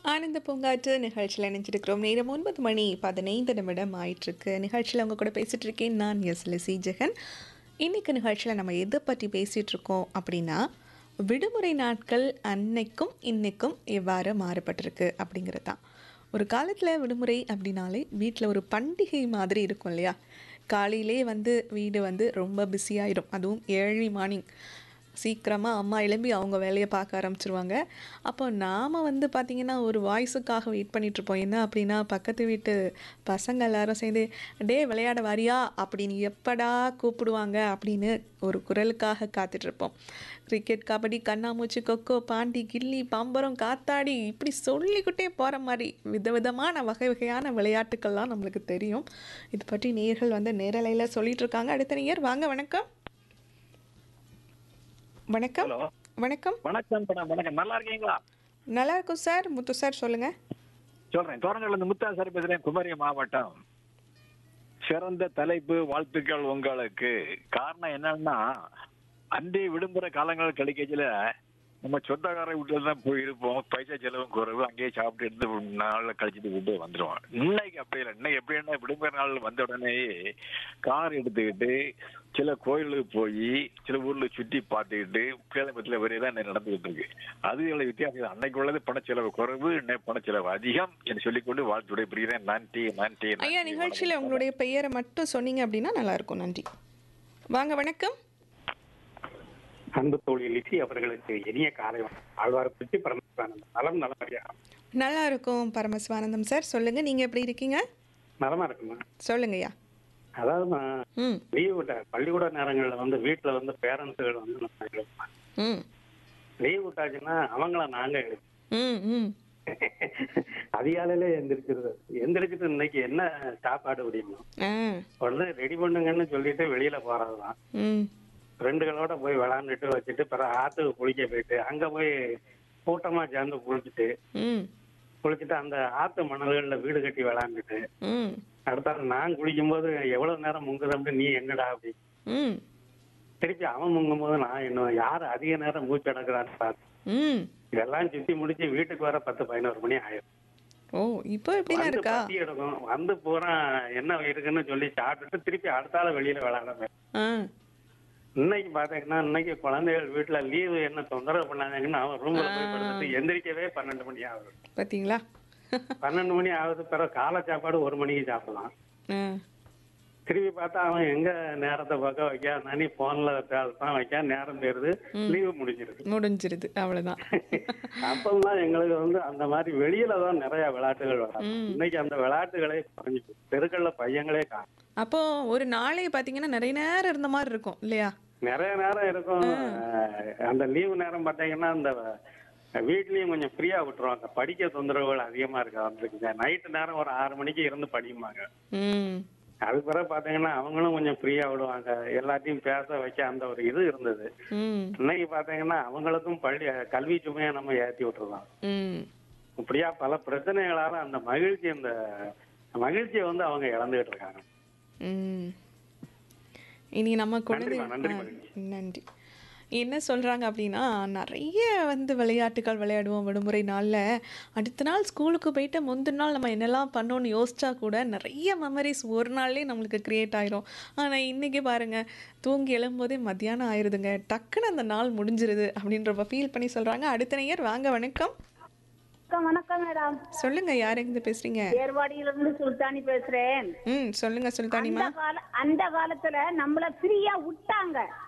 ஆனந்த பூங்காற்று நிகழ்ச்சியில் இணைஞ்சிருக்கிறோம் நேரம் ஒன்பது மணி பதினைந்து நிமிடம் ஆயிட்டிருக்கு நிகழ்ச்சியில் அவங்க கூட பேசிகிட்டு இருக்கேன் நான் எஸ் லசி ஜெகன் இன்னைக்கு நிகழ்ச்சியில் நம்ம எதை பற்றி பேசிகிட்டு இருக்கோம் அப்படின்னா விடுமுறை நாட்கள் அன்னைக்கும் இன்னைக்கும் எவ்வாறு மாறுபட்டிருக்கு அப்படிங்கிறது தான் ஒரு காலத்தில் விடுமுறை அப்படின்னாலே வீட்டில் ஒரு பண்டிகை மாதிரி இருக்கும் இல்லையா காலையிலே வந்து வீடு வந்து ரொம்ப பிஸியாயிடும் அதுவும் ஏர்லி மார்னிங் சீக்கிரமாக அம்மா எழும்பி அவங்க வேலையை பார்க்க ஆரம்பிச்சிருவாங்க அப்போ நாம் வந்து பார்த்திங்கன்னா ஒரு வாய்ஸுக்காக வெயிட் பண்ணிகிட்ருப்போம் என்ன அப்படின்னா பக்கத்து வீட்டு பசங்க எல்லாரும் சேர்ந்து டே விளையாட வாரியா அப்படின்னு எப்படா கூப்பிடுவாங்க அப்படின்னு ஒரு குரலுக்காக காத்துட்ருப்போம் கிரிக்கெட் கபடி கண்ணாமூச்சி கொக்கோ பாண்டி கில்லி பம்பரம் காத்தாடி இப்படி சொல்லிக்கிட்டே போகிற மாதிரி விதவிதமான வகை வகையான விளையாட்டுக்கள்லாம் நம்மளுக்கு தெரியும் இது பற்றி நேர்கள் வந்து நேரலையில் சொல்லிட்டு இருக்காங்க அடுத்த நேயர் வாங்க வணக்கம் வணக்கம் ஹலோ வணக்கம் வணக்கம் மேடம் வணக்கம் நல்லா இருக்கீங்களா நல்லா இருக்கும் சார் முத்து சார் சொல்லுங்க சொல்றேன் தோரங்கள்ல இருந்து முத்தா சார் பேசுறேன் குமரி மாவட்டம் சிறந்த தலைப்பு வாழ்த்துக்கள் உங்களுக்கு காரணம் என்னன்னா அன்றைய விடுமுறை காலங்கள் கிடைக்கல நம்ம சொந்தக்கார வீட்டுல தான் போய் இருப்போம் பைசா செலவும் குறைவு அங்கேயே சாப்பிட்டு எடுத்து நாள்ல கழிச்சிட்டு விட்டு வந்துருவோம் இன்னைக்கு அப்படி இல்லை இன்னைக்கு எப்படின்னா விடுமுறை நாள் வந்த உடனே கார் எடுத்துக்கிட்டு சில கோயிலுக்கு போய் சில ஊர்ல சுற்றி பார்த்துக்கிட்டு கேளம்பத்தில் வரையே தான் நடந்துகிட்டு இருக்கு அது இவ்வளவு வித்தியாசம் அன்னைக்கு உள்ளது பணச்செலவு குறைவு இன்னைக்கு பணச்செலவு அதிகம் என்று சொல்லிக்கொண்டு வாழ்த்து விடைபெறுகிறேன் நன்றி நன்றி ஐயா நன்றி. நிகழ்ச்சியில் உங்களுடைய பெயரை மட்டும் சொன்னீங்க அப்படின்னா நல்லா இருக்கும் நன்றி வாங்க வணக்கம் அன்பு தோழி லிசி அவர்களுக்கு இனிய காலை வணக்கம். ஆழ்வார்பட்டி பரமசிவானந்தம் நலம் நலமறியா நல்லா இருக்கும் பரமசிவானந்தம் சார் சொல்லுங்க நீங்க எப்படி இருக்கீங்க நலமா இருக்குமா சொல்லுங்கய்யா அதாவது நான் ம் லீவ் விட்ட பள்ளிக்கூட நேரங்கள்ல வந்து வீட்டுல வந்து பேரண்ட்ஸுகள் வந்து நம்ம எழுப்போம் ம் லீவ் விட்டாச்சுன்னா அவங்கள நாங்க எழுப்போம் ம் ம் அதிகாலையில எந்திரிச்சிருது எந்திரிச்சிட்டு இன்னைக்கு என்ன சாப்பாடு முடியுமோ ஆ உடனே ரெடி பண்ணுங்கன்னு சொல்லிட்டு வெளியில போறதுதான் ம் ஃப்ரெண்டுகளோட போய் விளாண்டுட்டு வச்சுட்டு பிறகு ஆத்துக்கு குளிக்க போயிட்டு அங்க போய் கூட்டமா சேர்ந்து குளிச்சுட்டு ம் குளிச்சுட்டு அந்த ஆத்து மணல்கள்ல வீடு கட்டி விளாண்டுட்டு ம் அடுத்தால நான் குளிக்கும்போது எவ்வளவு நேரம் முங்குதம்னு நீ எங்கடா அப்படி ம் திருப்பி அவன் முங்கும் போது நான் இன்னும் யார் அதிக நேரம் மூச்சு அடக்குறான்னு பார்த்தேன் ம் இதெல்லாம் சுத்தி முடிச்சு வீட்டுக்கு வர பத்து பதினோரு மணி ஆயிடும் ஓ இப்போ எப்படிலாம் வந்து இருக்கா பசி எடுக்கும் வந்து பூரா என்ன இருக்குன்னு சொல்லி சாப்பிட்டுட்டு திருப்பி அடுத்தால வெளியில விளையாட போயிடும். ஆ இன்னைக்கு பாத்தீங்கன்னா இன்னைக்கு குழந்தைகள் வீட்டுல லீவு என்ன தொந்தரவு பண்ணாங்கன்னு அவன் ரூம்ல போய் படுத்துட்டு எந்திரிக்கவே பன்னெண்டு மணி ஆகுது பார்த்தீங்களா பன்னெண்டு மணி ஆகுது பிறகு காலை சாப்பாடு ஒரு மணிக்கு சாப்பிடலாம் ஆ திருப்பி பார்த்தா அவன் எங்க நேரத்தை பக்கம் வைக்க நானே போன்ல தான் வைக்க நேரம் போயிருது லீவு முடிஞ்சிருது முடிஞ்சிருது அவ்வளோதான் அப்பெல்லாம் எங்களுக்கு வந்து அந்த மாதிரி வெளியில தான் நிறைய விளையாட்டுகள் விளையாடும் இன்னைக்கு அந்த விளையாட்டுகளே குறைஞ்சு போச்சு. தெருக்கள்ல பையங்களே காணும் அப்போ ஒரு நாளே பார்த்தீங்கன்னா நிறைய நேரம் இருந்த மாதிரி இருக்கும் இல்லையா நிறைய நேரம் இருக்கும் அஹ், அந்த லீவு நேரம் பார்த்தீங்கன்னா அந்த வீட்லயும் கொஞ்சம் ஃப்ரீயா விட்டுருவாங்க படிக்க தொந்தரவுகள் அதிகமா இருக்கு அவங்களுக்கு நைட்டு நேரம் ஒரு ஆறு மணிக்கு இருந்து படியுமாங்க ம் அது பிறகு பாத்தீங்கன்னா அவங்களும் கொஞ்சம் ஃப்ரீயா விடுவாங்க எல்லாத்தையும் பேச வைக்க அந்த ஒரு இது இருந்தது ம் இன்னைக்கு பாத்தீங்கன்னா அவங்களுக்கும் பள்ளி கல்வி சுமையை நம்ம ஏத்தி விட்டுறோம் ம் இப்படியா பல பிரச்சனைகளால அந்த மகிழ்ச்சி அந்த மகிழ்ச்சியை வந்து அவங்க இழந்துகிட்டு இருக்காங்க ம் இனி நம்ம குழந்தை நன்றிம்மா, நன்றி ஆ, மகிழ்ச்சி. நன்றி என்ன சொல்கிறாங்க அப்படின்னா நிறைய வந்து விளையாட்டுகள் விளையாடுவோம் விடுமுறை நாளில் அடுத்த நாள் ஸ்கூலுக்கு போயிட்டு முந்தின நாள் நம்ம என்னெல்லாம் பண்ணோன்னு யோசிச்சா கூட நிறைய மெமரிஸ் ஒரு நாள்லேயே நம்மளுக்கு க்ரியேட் ஆயிரும் ஆனால் இன்றைக்கி பாருங்கள் தூங்கி எழும்போதே மத்தியானம் ஆயிடுதுங்க டக்குன்னு அந்த நாள் முடிஞ்சிருது அப்படின்றப்ப ஃபீல் பண்ணி சொல்கிறாங்க அடுத்த நேயர் வாங்க வணக்கம் வணக்கம் வணக்கம் மேடம் சொல்லுங்கள் யார் எங்கே பேசுகிறீங்க ஏர்வாடியில இருந்து சுல்தானி பேசுறேன் ம் சொல்லுங்கள் அந்த சுல்தானிமா கால அந்த காலத்துல நம்மள ஃப்ரீயா விட்டாங்க